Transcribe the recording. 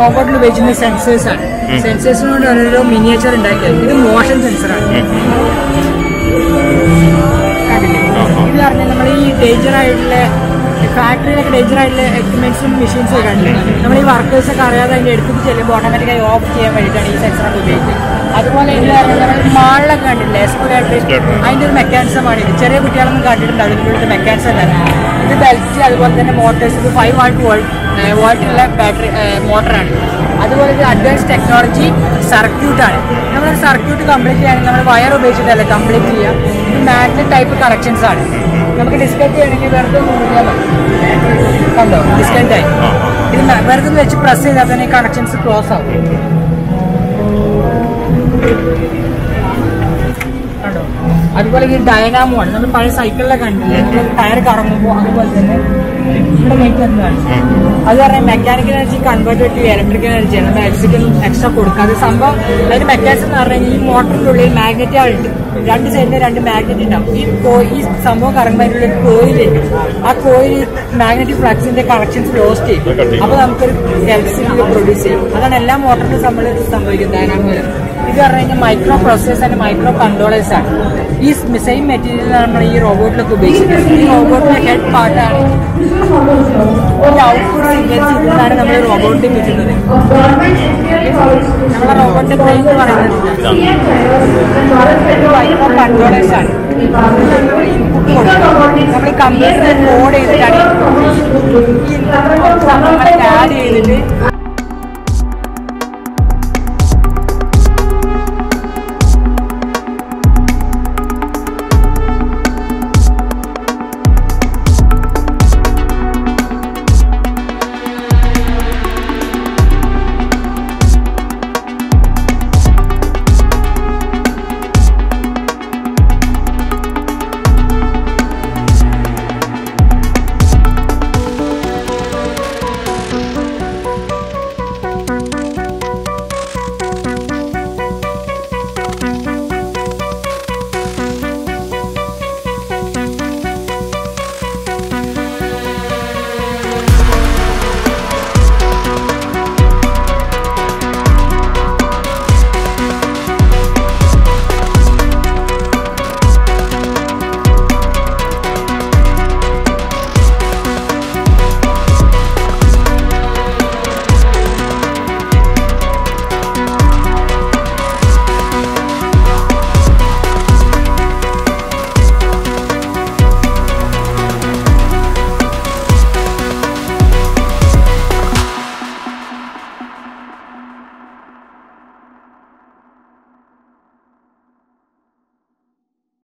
റോബോട്ടിൽ ഉപയോഗിക്കുന്ന സെൻസേഴ്സ് ആണ് സെൻസേഴ്സിനോട് ഓരോരോ മിനിയേച്ചർ ഉണ്ടാക്കിയത് ഇത് മോഷൻ സെൻസറാണ് കണ്ടില്ലേ ഇത് പറഞ്ഞാൽ നമ്മൾ ഈ ഡേഞ്ചർ ആയിട്ടുള്ള ഫാക്ടറിയിലൊക്കെ ഡേഞ്ചർ ആയിട്ടുള്ള എക്യുപ്മെന്റ്സും മെഷീൻസും ഒക്കെ കണ്ടില്ലേ നമ്മൾ ഈ വർക്കേഴ്സ് ഒക്കെ അറിയാതെ അതിന്റെ എടുത്തിട്ട് ചെല്ലുമ്പോൾ ഓട്ടോമാറ്റിക്കായി ഓഫ് ചെയ്യാൻ വേണ്ടിയിട്ടാണ് ഈ സെൻസറൊക്കെ ഉപയോഗിക്കുന്നത് അതുപോലെ ഇത് പറഞ്ഞാൽ നമ്മൾ മാളിലൊക്കെ കണ്ടില്ലേ എസ്കുലേറ്റർ അതിന്റെ ഒരു മെക്കാനിസം ആണ് ഇത് ചെറിയ കുട്ടികളൊന്നും കണ്ടിട്ടുണ്ടാവും ഇതിൻ്റെ മെക്കാനിസം തന്നെ ഇത് ബെൽറ്റ് അതുപോലെ തന്നെ മോട്ടേഴ്സ് ഇത് ഫൈവ് വാട്ട് വോൾട്ട് വോൾട്ടുള്ള ബാറ്ററി മോട്ടറാണ് അതുപോലെ ഇത് അഡ്വാൻസ് ടെക്നോളജി സർക്യൂട്ടാണ് നമ്മൾ സർക്യൂട്ട് കംപ്ലീറ്റ് ചെയ്യുകയാണെങ്കിൽ നമ്മൾ വയർ ഉപയോഗിച്ചിട്ടല്ല കംപ്ലീറ്റ് ചെയ്യുക ഇത് മാഗ്നറ്റ് ടൈപ്പ് കണക്ഷൻസ് ആണ് നമുക്ക് ഡിസ്കണക്ട് ചെയ്യണമെങ്കിൽ വെറുതെ ഒന്ന് ഊരിയാൽ മതി കണ്ടോ ഡിസ്കണക്ട് ആയി ഇത് ന- വെറുതെ ഒന്ന് വെച്ച് പ്രസ് ചെയ്താൽ തന്നെ കണക്ഷൻസ് ക്ലോസ് ആവും കണ്ടോ അതുപോലെ ഈ ഡയനാമോ ആണ് നമ്മൾ പഴയ സൈക്കിളിലൊക്കെ കണ്ടില്ലേ നമ്മൾ ടയർ കറങ്ങുമ്പോൾ അതുപോലെ തന്നെ ഇവിടെ മൈക്ക് എന്താണ് അത് പറഞ്ഞാൽ mechanical energy convert to electrical energy ആണ് നമ്മൾ എക്സിക്കൽ എക്സ്ട്രാ കൊടുക്കാതെ സംഭവം അതിന്റെ മെക്കാനിസം എന്ന് പറഞ്ഞാൽ ഈ മോട്ടറിന്റെ ഉള്ളിൽ മാഗ്നറ്റ് ഉണ്ട് രണ്ട് സൈഡിൽ രണ്ട് മാഗ്നറ്റ് ഉണ്ടാവും ഈ കോ- ഈ സംഭവം കറങ്ങുമ്പോൾ അതിനുള്ള ഒരു കോയിലുണ്ട് ആ കോയിൽ മാഗ്നറ്റിക് ഫ്ലക്സിന്റെ കണക്ഷൻസ് ലോസ്റ്റ് ചെയ്യും അപ്പൊ നമുക്കൊരു ഇലക്ട്രിസിറ്റി പ്രൊഡ്യൂസ് ചെയ്യും അതാണ് എല്ലാ മോട്ടറിലും നമ്മൾ സംഭവിക്കുന്നത് ഡൈനാമോയിൽ ഇത് പറഞ്ഞു കഴിഞ്ഞാൽ micro process and micro controllers ആണ് ഈ സെയിം മെറ്റീരിയൽ നമ്മൾ ഈ റോബോട്ടിലൊക്കെ ഉപയോഗിക്കുന്നത് ഈ റോബോട്ടിന്റെ ഹെഡ് പാർട്ടാണ് ഈ ഔട്ട്പുട്ട് സിഗ്നൽസ് ഇതിലാണ് നമ്മൾ റോബോട്ടിൽ കിട്ടുന്നത് നമ്മളെ റോബോട്ടിന്റെ ബ്രെയിൻ എന്ന് പറയുന്നത് മൈക്രോ കൺട്രോളേഴ്സ് ആണ് നമ്മൾ ഈ കമ്പ്യൂട്ടറിൽ കോഡ് ചെയ്തിട്ടാണ് ഈ സംഭവങ്ങളൊക്കെ ആഡ് ചെയ്തിട്ട്